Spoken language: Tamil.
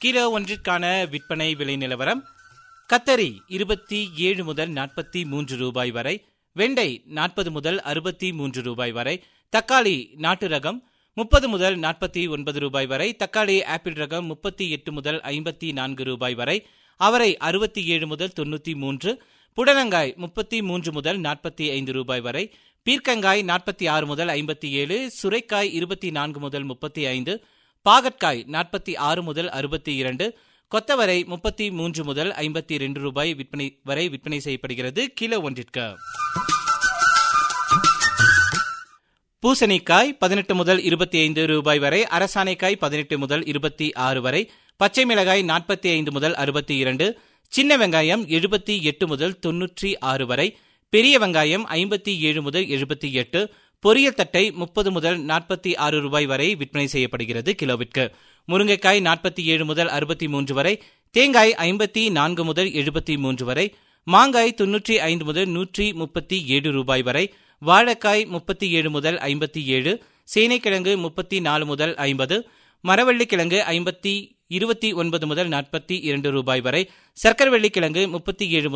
கிலோ ஒன்றிற்கான விற்பனை விலை நிலவரம் கத்தரி இருபத்தி ஏழு முதல் நாற்பத்தி மூன்று ரூபாய் வரை வெண்டை நாற்பது முதல் அறுபத்தி மூன்று ரூபாய் வரை தக்காளி நாட்டு ரகம் முப்பது முதல் நாற்பத்தி ஒன்பது ரூபாய் வரை தக்காளி ஆப்பிள் ரகம் முப்பத்தி எட்டு முதல் ஐம்பத்தி நான்கு ரூபாய் வரை அவரை அறுபத்தி ஏழு முதல் தொண்ணூற்றி மூன்று புடலங்காய் முப்பத்தி மூன்று முதல் நாற்பத்தி ஐந்து ரூபாய் வரை பீர்க்கங்காய் நாற்பத்தி ஆறு முதல் ஐம்பத்தி ஏழு சுரைக்காய் இருபத்தி நான்கு முதல் முப்பத்தி ஐந்து பாகற்காய் நாற்பத்தி ஆறு முதல் அறுபத்தி இரண்டு கொத்தவரை முப்பத்தி மூன்று முதல் ஐம்பத்தி இரண்டு ரூபாய் விற்பனை வரை விற்பனை செய்யப்படுகிறது கிலோ ஒன்றிற்கு பூசணிக்காய் பதினெட்டு முதல் இருபத்தி ஐந்து ரூபாய் வரை அரசாணைக்காய் பதினெட்டு முதல் இருபத்தி ஆறு வரை பச்சை மிளகாய் நாற்பத்தி ஐந்து முதல் அறுபத்தி இரண்டு சின்ன வெங்காயம் எழுபத்தி எட்டு முதல் தொன்னூற்றி ஆறு வரை பெரிய வெங்காயம் ஐம்பத்தி ஏழு முதல் எழுபத்தி எட்டு பொரியல் தட்டை முப்பது முதல் நாற்பத்தி ஆறு ரூபாய் வரை விற்பனை செய்யப்படுகிறது கிலோவிற்கு முருங்கைக்காய் நாற்பத்தி ஏழு முதல் அறுபத்தி மூன்று வரை தேங்காய் ஐம்பத்தி நான்கு முதல் எழுபத்தி மூன்று வரை மாங்காய் தொன்னூற்றி ஐந்து முதல் நூற்றி முப்பத்தி ஏழு ரூபாய் வரை வாழைக்காய் முப்பத்தி ஏழு முதல் ஐம்பத்தி ஏழு சேனைக்கிழங்கு முப்பத்தி நாலு முதல் ஐம்பது மரவள்ளிக்கிழங்கு ஐம்பத்தி இருபத்தி ஒன்பது முதல் நாற்பத்தி இரண்டு ரூபாய் வரை சர்க்கரவள்ளிக்கிழங்கு முப்பத்தி ஏழு